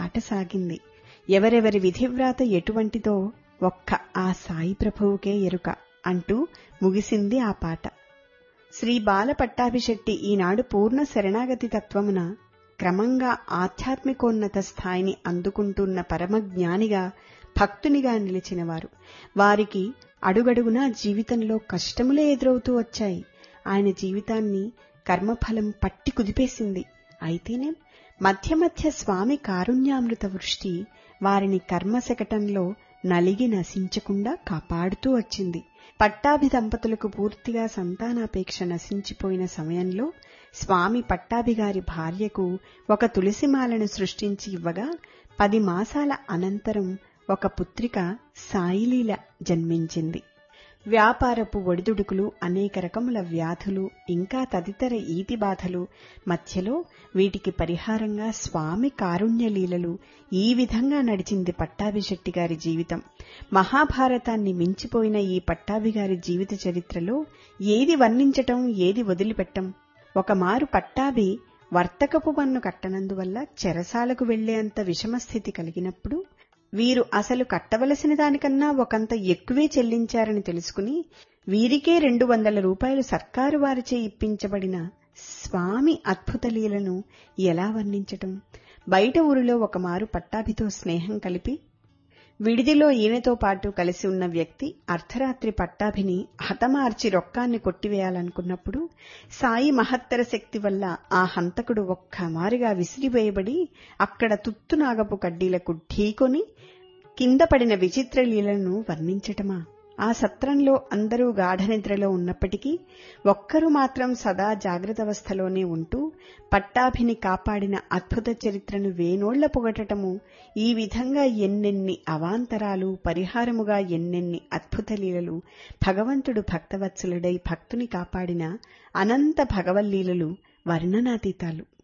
పాట సాగింది ఎవరెవరి విధివ్రాత ఎటువంటిదో ఒక్క ఆ సాయి ప్రభువుకే ఎరుక అంటూ ముగిసింది ఆ పాట శ్రీ బాల పట్టాభిశెట్టి ఈనాడు పూర్ణ శరణాగతి తత్వమున క్రమంగా ఆధ్యాత్మికోన్నత స్థాయిని అందుకుంటున్న పరమజ్ఞానిగా భక్తునిగా నిలిచినవారు వారికి అడుగడుగునా జీవితంలో కష్టములే ఎదురవుతూ వచ్చాయి ఆయన జీవితాన్ని కర్మఫలం పట్టి కుదిపేసింది అయితేనే మధ్య మధ్య స్వామి కారుణ్యామృత వృష్టి వారిని కర్మశకటంలో నలిగి నశించకుండా కాపాడుతూ వచ్చింది పట్టాభి దంపతులకు పూర్తిగా సంతానాపేక్ష నశించిపోయిన సమయంలో స్వామి పట్టాభి గారి భార్యకు ఒక తులసిమాలను సృష్టించి ఇవ్వగా పది మాసాల అనంతరం ఒక పుత్రిక సాయిలీల జన్మించింది వ్యాపారపు ఒడిదుడుకులు అనేక రకముల వ్యాధులు ఇంకా తదితర ఈతి బాధలు మధ్యలో వీటికి పరిహారంగా స్వామి కారుణ్య లీలలు ఈ విధంగా నడిచింది పట్టాభిశెట్టి గారి జీవితం మహాభారతాన్ని మించిపోయిన ఈ పట్టాభి గారి జీవిత చరిత్రలో ఏది వర్ణించటం ఏది వదిలిపెట్టం ఒకమారు పట్టాభి వర్తకపు పన్ను కట్టనందువల్ల చెరసాలకు వెళ్లేంత విషమస్థితి కలిగినప్పుడు వీరు అసలు కట్టవలసిన దానికన్నా ఒకంత ఎక్కువే చెల్లించారని తెలుసుకుని వీరికే రెండు వందల రూపాయలు సర్కారు వారిచే ఇప్పించబడిన స్వామి అద్భుత లీలను ఎలా వర్ణించటం బయట ఊరిలో ఒకమారు పట్టాభితో స్నేహం కలిపి విడిదిలో ఈయనతో పాటు కలిసి ఉన్న వ్యక్తి అర్ధరాత్రి పట్టాభిని హతమార్చి రొక్కాన్ని కొట్టివేయాలనుకున్నప్పుడు సాయి మహత్తర శక్తి వల్ల ఆ హంతకుడు ఒక్కమారిగా విసిరివేయబడి అక్కడ తుత్తునాగపు కడ్డీలకు ఢీకొని కింద పడిన విచిత్ర లీలను వర్ణించటమా ఆ సత్రంలో అందరూ గాఢనిద్రలో ఉన్నప్పటికీ ఒక్కరు మాత్రం సదా జాగ్రత్తవస్థలోనే ఉంటూ పట్టాభిని కాపాడిన అద్భుత చరిత్రను వేనోళ్ల పొగటటము ఈ విధంగా ఎన్నెన్ని అవాంతరాలు పరిహారముగా ఎన్నెన్ని అద్భుత లీలలు భగవంతుడు భక్తవత్సలుడై భక్తుని కాపాడిన అనంత భగవల్లీలలు వర్ణనాతీతాలు